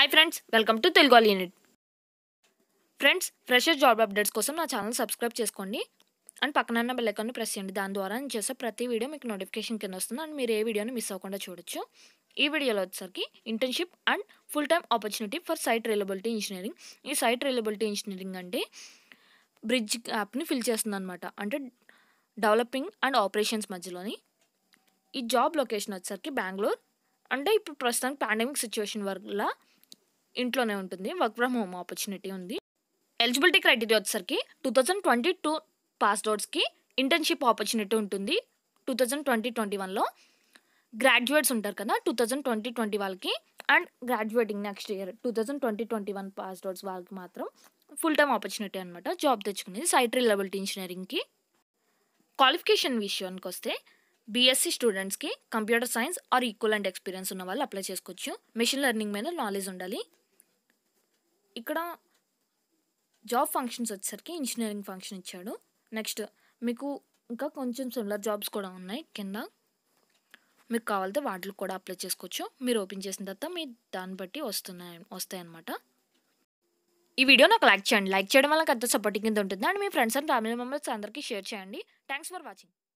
hi friends welcome to Telugu all unit friends fresher job updates కోసం నా channel subscribe చేసుకోండి and పక్కన ఉన్న బెల్ ఐకాన్ని ప్రెస్ చేయండి దాని ద్వారా నేను చేసే ప్రతి వీడియో మీకు నోటిఫికేషన్ కింద వస్తుంది అండ్ మీరు ఏ వీడియోని మిస్ అవ్వకుండా చూడొచ్చు ఈ వీడియోలో వచ్చేసరికి internship and full time opportunity for site reliability engineering ఈ సైట్ రిలబిలిటీ ఇంజనీరింగ్ అంటే బ్రిడ్జ్ యాప్ని ఫిల్ చేస్తుంది అనమాట అంటే డెవలపింగ్ అండ్ ఆపరేషన్స్ మధ్యలోని ఈ జాబ్ లొకేషన్ వచ్చేసరికి బెంగళూరు అంటే ఇప్పుడు ప్రస్తుతానికి పాండమిక్ సిచ్యువేషన్ వల్ల ఇంట్లోనే ఉంటుంది వర్క్ ఫ్రమ్ హోమ్ ఆపర్చునిటీ ఉంది ఎలిజిబిలిటీ క్రైటీరియా వచ్చేసరికి two thousand twenty two pass అవుట్స్కి ఇంటర్న్షిప్ ఆపర్చునిటీ ఉంటుంది టూ థౌజండ్ ట్వంటీ ట్వంటీ వన్లో గ్రాడ్యుయేట్స్ ఉంటారు కదా టూ థౌజండ్ ట్వంటీ ట్వంటీ వాళ్ళకి and graduating next year two thousand twenty twenty one pass outs వాళ్ళకి మాత్రం ఫుల్ టైమ్ ఆపర్చునిటీ అనమాట జాబ్ తెచ్చుకునేది సైట్ రిలబిలిటీ ఇంజనీరింగ్కి క్వాలిఫికేషన్ విషయానికి వస్తే బీఎస్సీ స్టూడెంట్స్కి computer science or equal and experience ఉన్న వాళ్ళు అప్లై చేసుకోవచ్చు మెషిన్ లెర్నింగ్ మీద నాలెడ్జ్ ఉండాలి ఇక్కడ జాబ్ ఫంక్షన్స్ వచ్చేసరికి ఇంజనీరింగ్ ఫంక్షన్ ఇచ్చాడు నెక్స్ట్ మీకు ఇంకా కొంచెం సిమిలర్ జాబ్స్ కూడా ఉన్నాయి కింద మీకు కావాలితే వాటికి కూడా అప్లై చేసుకోవచ్చు మీరు ఓపెన్ చేసిన తర్వాత మీ దాన్ని బట్టి వస్తున్నాయి వస్తాయి అన్నమాట ఈ వీడియో నాకు లైక్ చేయండి లైక్ చేయడం వల్ల పెద్ద సపోర్టింగ్ కింద ఉంటుంది అండ్ మీ ఫ్రెండ్స్ అండ్ ఫ్యామిలీ మెంబర్స్ అందరికీ షేర్ చేయండి థ్యాంక్స్ ఫర్ వాచింగ్